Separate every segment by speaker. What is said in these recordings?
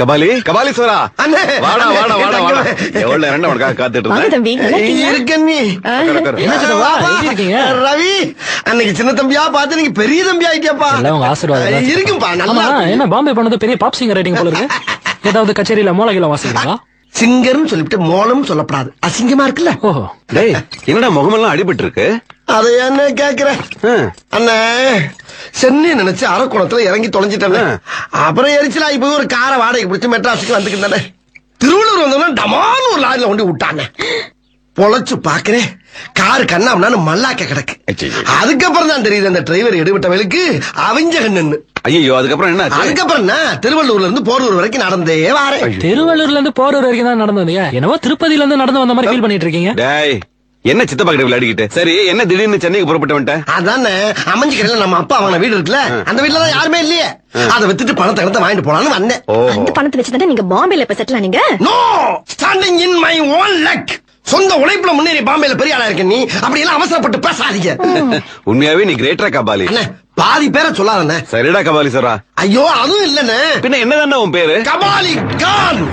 Speaker 1: கபாலி கபாலீஸ்வரா
Speaker 2: அண்ணே,
Speaker 1: வாடா
Speaker 2: அண்ணே,
Speaker 1: வாடா வாடா வாடா
Speaker 2: தங்கமே.
Speaker 1: எவ்வளவு நேரம் உனக்காக காத்துட்டு
Speaker 3: வாங்க
Speaker 1: இருந்தேன்
Speaker 3: தம்பி நல்லா இருக்கீங்களா?
Speaker 2: இருக்க நீ
Speaker 3: ஆ,
Speaker 1: உட்காரு, உட்காரு.
Speaker 4: என்ன சித்தப்பா,
Speaker 2: வாப்பா.
Speaker 4: எப்படி இருக்கீங்க?
Speaker 2: ரவி அன்னைக்கு சின்ன தம்பியா பார்த்து நீங்க பெரிய தம்பி ஆயிட்டியாப்பா
Speaker 4: எல்லாம் உங்க ஆசீர்வாதம் தான்.
Speaker 2: இருக்கும்பா நல்லா
Speaker 4: ஆமா என்ன பாம்பே பண்ணது பெரிய பாப் சிங்கர் ரைட்டிங் போல இருக்கு ஏதாவது கச்சேரியில மூலகில வாசிக்கிறீங்களா
Speaker 2: சிங்கர்னு சொல்லிட்டு மோளம் சொல்லப்படாது அசிங்கமா இருக்குல்ல
Speaker 4: ஓஹோ
Speaker 1: டேய் என்னடா முகமெல்லாம் அடிபட்டு இருக்கு
Speaker 2: அதை என்ன கேக்குற
Speaker 1: ஆ.
Speaker 2: அண்ணே சென்னை நினைச்சு அரக்கோணத்துல இறங்கி தொலைஞ்சிட்டேன் அப்புறம் எரிச்சலாகி போய் ஒரு காரை வாடகை பிடிச்சு மெட்ராஸுக்கு வந்துக்கிட்டானே திருவள்ளூர் வந்தோம்னா டமான்னு ஒரு லாரில கொண்டு விட்டானே பொழைச்சு பாக்குறேன் காரு கண்ணாம்னான்னு மல்லாக்க கிடக்கு
Speaker 1: ஐயையோ.
Speaker 2: அதுக்கப்புறம் தான் தெரியுது அந்த டிரைவர் எடுபட்டவளுக்கு அவிஞ்ச கண்ணுன்னு
Speaker 1: ஐயோ அதுக்கப்புறம் என்ன ஆச்சு?
Speaker 2: அதுக்கப்புறம் என்ன திருவள்ளூர்ல இருந்து போரூர் வரைக்கும் நடந்தே வாரேன்
Speaker 4: திருவள்ளூர்ல இருந்து போரூர் வரைக்கும் தான் நடந்து வந்தீங்க என்னவோ திருப்பதியில இருந்து நடந்து வந்த மாதிரி ஃபீல் பண்ணிட்டு இருக்கீங்க
Speaker 1: டேய் என்ன சித்தப்பா கிட்ட விளையாடிக்கிட்டு சரி என்ன திடீர்னு சென்னைக்கு புறப்பட்டு வந்துட்டேன்
Speaker 2: அதானே அமைஞ்சு கடையில நம்ம அப்பா வாங்கின வீடு இருக்குல்ல அந்த வீட்டுல தான் யாருமே இல்லையே அதை வித்துட்டு பணத்தை கிடத்த வாங்கிட்டு போலான்னு வந்தேன்
Speaker 1: ஓஹோ
Speaker 3: அந்த பணத்தை வச்சுதானே நீங்க பாம்பேல இப்ப செட்டில் ஆனீங்க
Speaker 2: no standing in my own luck சொந்த உழைப்புல முன்னேறி பாம்பேல பெரிய ஆளா இருக்க நீ அப்படி எல்லாம் அவசரப்பட்டு பேசாதீங்க
Speaker 1: உண்மையாவே நீ கிரேட்டரா கபாலி
Speaker 2: அண்ணே பாதி பேரை சொல்லாதண்ணே
Speaker 1: சரிடா கபாலீஸ்வரா
Speaker 2: ஐயோ அதுவும் இல்லண்ணே
Speaker 1: பின்ன என்னதானே உன் பேரு
Speaker 2: கபாலி கான்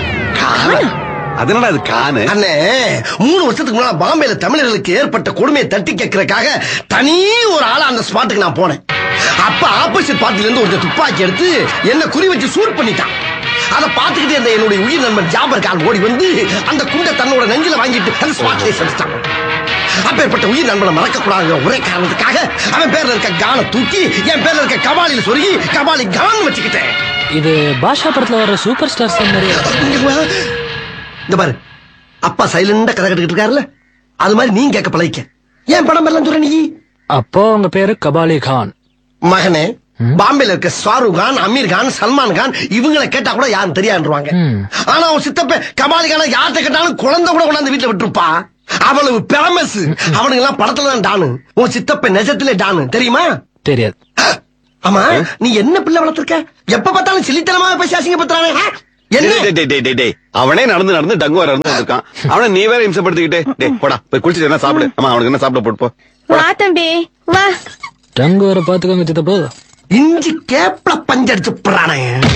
Speaker 1: அதனடா அது கானு
Speaker 2: அண்ணே மூணு வருஷத்துக்கு முன்னால பாம்பேல தமிழர்களுக்கு ஏற்பட்ட கொடுமையை தட்டி கேட்கறதுக்காக தனி ஒரு ஆளா அந்த ஸ்பாட்டுக்கு நான் போனேன் அப்ப ஆப்போசிட் பார்ட்டில இருந்து ஒருத்தர் துப்பாக்கி எடுத்து என்ன குறி வச்சு சூட் பண்ணிட்டான் அதை பார்த்துக்கிட்டே இருந்த என்னுடைய உயிர் நண்பன் ஜாபர் கான் ஓடி வந்து அந்த குண்டை தன்னோட நெஞ்சில வாங்கிட்டு அந்த ஸ்பாட்லயே செலுத்தான் அப்பேற்பட்ட உயிர் நண்பனை மறக்க கூடாது ஒரே காரணத்துக்காக அவன் பேர்ல இருக்க கானை தூக்கி என் பேர்ல இருக்க கபாலில சொருகி கபாலி கான் வச்சுக்கிட்டேன்
Speaker 4: இது பாஷா படத்துல வர சூப்பர் ஸ்டார்ஸ் மாதிரி
Speaker 2: இங்க வா. இந்த பாரு அப்பா சைலண்டா கதை கட்டுக்கிட்டு இருக்காருல்ல அது மாதிரி நீங்க கேட்க பழகிக்க ஏன் படம் எல்லாம் சொல்ற நீ
Speaker 4: அப்போ உங்க பேரு கபாலி கான்
Speaker 2: மகனே பாம்பேல இருக்க ஷாருக் கான் அமீர் கான் சல்மான் கான் இவங்களை கேட்டா கூட யாரும் தெரியாதுருவாங்க
Speaker 4: ம்.
Speaker 2: ஆனா அவன் சித்தப்ப கபாலி கான யார்கிட்ட கேட்டாலும் குழந்தை கூட கொண்டாந்து வீட்டுல விட்டுருப்பா அவ்வளவு பேமஸ் அவனுங்க எல்லாம் படத்துல தான் டானு உன் சித்தப்ப நிஜத்திலே டானு தெரியுமா
Speaker 4: தெரியாது
Speaker 2: ஆமா நீ என்ன பிள்ளை வளர்த்திருக்க எப்ப பார்த்தாலும் சில்லித்தனமா பேசி அசிங்கப்படுத்துறானே ஆ? என்ன
Speaker 1: டேய், டேய், டேய், டேய், டேய். அவனே நடந்து நடந்து டங்குவார இருந்து வந்திருக்கான் அவனை நீ வேற இம்சப்படுத்திக்கிட்டே டேய் போடா போய் குளிச்சுட்டு என்ன சாப்பிடு அம்மா அவனுக்கு என்ன சாப்பிட போட்டு போ
Speaker 3: வா தம்பி வா
Speaker 4: டங்கு வர பாத்துக்கோங்க சித்தப்போ
Speaker 2: இஞ்சி கேப்ல பஞ்சடிச்சு போறானே